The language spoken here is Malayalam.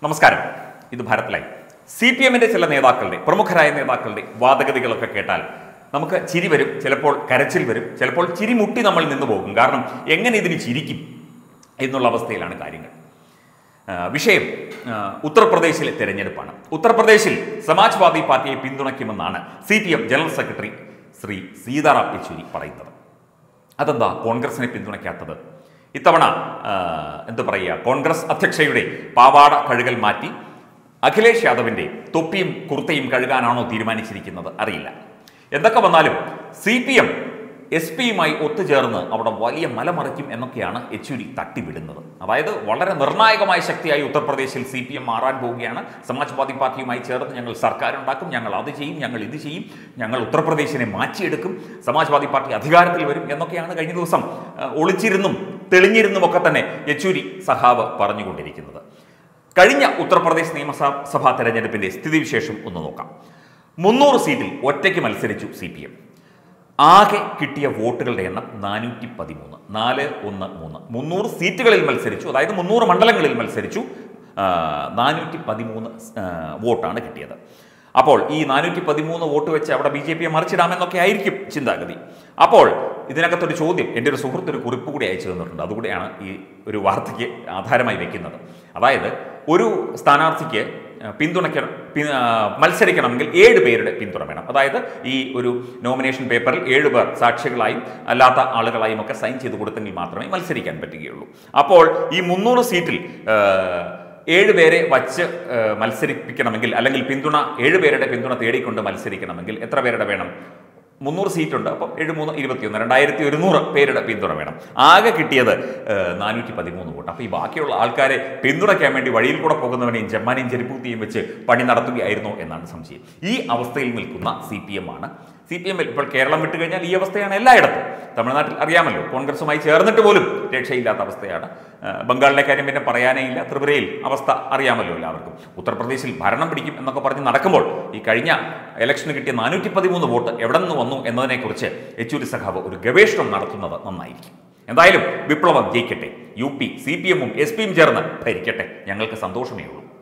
നമസ്കാരം ഇത് ഭാരത് ലൈവ് സി പി എമ്മിന്റെ ചില നേതാക്കളുടെ പ്രമുഖരായ നേതാക്കളുടെ വാദഗതികളൊക്കെ കേട്ടാൽ നമുക്ക് ചിരി വരും ചിലപ്പോൾ കരച്ചിൽ വരും ചിലപ്പോൾ ചിരി മുട്ടി നമ്മൾ നിന്നു പോകും കാരണം എങ്ങനെ ഇതിന് ചിരിക്കും എന്നുള്ള അവസ്ഥയിലാണ് കാര്യങ്ങൾ ആ, വിഷയം ആ, ഉത്തർപ്രദേശിലെ തെരഞ്ഞെടുപ്പാണ് ഉത്തർപ്രദേശിൽ സമാജ്വാദി പാർട്ടിയെ പിന്തുണയ്ക്കുമെന്നാണ് C P M general secretary Shri Sitaram Yechury പറയുന്നത് അതെന്താ കോൺഗ്രസിനെ പിന്തുണയ്ക്കാത്തത് ഇത്തവണ ആ, എന്തു പറയുക കോൺഗ്രസ് അധ്യക്ഷയുടെ പാവാട കഴുകൽ മാറ്റി അഖിലേഷ് യാദവിന്റെ തൊപ്പിയും കുർത്തയും കഴുകാനാണോ തീരുമാനിച്ചിരിക്കുന്നത് അറിയില്ല എന്തൊക്കെ വന്നാലും സി പി എം എസ് പിയുമായി ഒത്തുചേർന്ന് അവിടെ വലിയ മലമറിക്കും എന്നൊക്കെയാണ് യെച്ചൂരി തട്ടിവിടുന്നത് അതായത് വളരെ നിർണായകമായ ശക്തിയായി ഉത്തർപ്രദേശിൽ സി പി എം മാറാൻ പോവുകയാണ് സമാജ്വാദി പാർട്ടിയുമായി ചേർന്ന് ഞങ്ങൾ സർക്കാർ ഉണ്ടാക്കും ഞങ്ങൾ അത് ചെയ്യും ഞങ്ങൾ ഇത് ചെയ്യും ഞങ്ങൾ ഉത്തർപ്രദേശിനെ മാറ്റിയെടുക്കും സമാജ്വാദി പാർട്ടി അധികാരത്തിൽ വരും എന്നൊക്കെയാണ് കഴിഞ്ഞ ദിവസം ആ, ഒളിച്ചിരുന്നും തെളിഞ്ഞിരുന്നും ഒക്കെ തന്നെ യെച്ചൂരി സഖാവ് പറഞ്ഞുകൊണ്ടിരിക്കുന്നത് കഴിഞ്ഞ ഉത്തർപ്രദേശ് നിയമസഭാ തെരഞ്ഞെടുപ്പിന്റെ സ്ഥിതിവിശേഷം ഒന്ന് നോക്കാം മുന്നൂറ് സീറ്റിൽ ഒറ്റയ്ക്ക് മത്സരിച്ചു സി പി എം ആകെ കിട്ടിയ വോട്ടുകളുടെ എണ്ണം നാനൂറ്റി പതിമൂന്ന് നാല് ഒന്ന് മൂന്ന് മുന്നൂറ് സീറ്റുകളിൽ മത്സരിച്ചു അതായത് മുന്നൂറ് മണ്ഡലങ്ങളിൽ മത്സരിച്ചു നാനൂറ്റി പതിമൂന്ന് വോട്ടാണ് കിട്ടിയത് അപ്പോൾ ഈ നാനൂറ്റി പതിമൂന്ന് വോട്ട് വെച്ച് അവിടെ ബി ജെ പിയെ മറിച്ചിടാമെന്നൊക്കെ ആയിരിക്കും ചിന്താഗതി അപ്പോൾ ഇതിനകത്തൊരു ചോദ്യം എൻ്റെ ഒരു സുഹൃത്ത് ഒരു കുറിപ്പ് കൂടി അയച്ചു തന്നിട്ടുണ്ട് അതുകൂടെയാണ് ഈ ഒരു വാർത്തയ്ക്ക് ആധാരമായി വെക്കുന്നത് അതായത് ഒരു സ്ഥാനാർത്ഥിക്ക് പിന്തുണയ്ക്കണം പി- ആ, മത്സരിക്കണമെങ്കിൽ ഏഴ് പേരുടെ പിന്തുണ വേണം അതായത് ഈ ഒരു നോമിനേഷൻ പേപ്പറിൽ ഏഴ് പേർ സാക്ഷികളായും അല്ലാത്ത ആളുകളായും ഒക്കെ സൈൻ ചെയ്ത് കൊടുത്തെങ്കിൽ മാത്രമേ മത്സരിക്കാൻ പറ്റുകയുള്ളൂ അപ്പോൾ ഈ മുന്നൂറ് സീറ്റിൽ ആ, ഏഴ് പേരെ വച്ച് ആ, മത്സരിപ്പിക്കണമെങ്കിൽ അല്ലെങ്കിൽ പിന്തുണ ഏഴ് പേരുടെ പിന്തുണ തേടിക്കൊണ്ട് മത്സരിക്കണമെങ്കിൽ എത്ര പേരുടെ വേണം മുന്നൂറ് സീറ്റുണ്ട് അപ്പം ഏഴ് മൂന്ന് ഇരുപത്തിയൊന്ന് രണ്ടായിരത്തി ഒരുന്നൂറ് പേരുടെ പിന്തുണ വേണം ആകെ കിട്ടിയത് നാനൂറ്റി പതിമൂന്ന് വോട്ട് അപ്പോൾ ഈ ബാക്കിയുള്ള ആൾക്കാരെ പിന്തുണയ്ക്കാൻ വേണ്ടി വഴിയിൽ കൂടെ പോകുന്നവനെയും ജമ്മാനെയും ചെരുപ്പൂത്തിയും വെച്ച് പണി നടത്തുകയായിരുന്നോ എന്നാണ് സംശയം ഈ അവസ്ഥയിൽ നിൽക്കുന്ന സി പി എം ആണ് സി പി എമ്മിൽ ഇപ്പോൾ കേരളം വിട്ടു കഴിഞ്ഞാൽ ഈ അവസ്ഥയാണ് എല്ലായിടത്തും തമിഴ്നാട്ടിൽ അറിയാമല്ലോ കോൺഗ്രസുമായി ചേർന്നിട്ട് പോലും രക്ഷയില്ലാത്ത അവസ്ഥയാണ് ആ, ബംഗാളിലെ കാര്യം പിന്നെ പറയാനേ ഇല്ല ത്രിപുരയിൽ അവസ്ഥ അറിയാമല്ലോ എല്ലാവർക്കും ഉത്തർപ്രദേശിൽ ഭരണം പിടിക്കും എന്നൊക്കെ പറഞ്ഞ് നടക്കുമ്പോൾ ഈ കഴിഞ്ഞ ഇലക്ഷന് കിട്ടിയ നാനൂറ്റി പതിമൂന്ന് വോട്ട് എവിടെ നിന്ന് വന്നു എന്നതിനെക്കുറിച്ച് യെച്ചൂരി സഖാവ് ഒരു ഗവേഷണം നടത്തുന്നത് നന്നായിരിക്കും എന്തായാലും വിപ്ലവം ജയിക്കട്ടെ യു പി സി പി എമ്മും എസ് പിയും ചേർന്ന് ഭരിക്കട്ടെ ഞങ്ങൾക്ക് സന്തോഷമേ ഉള്ളൂ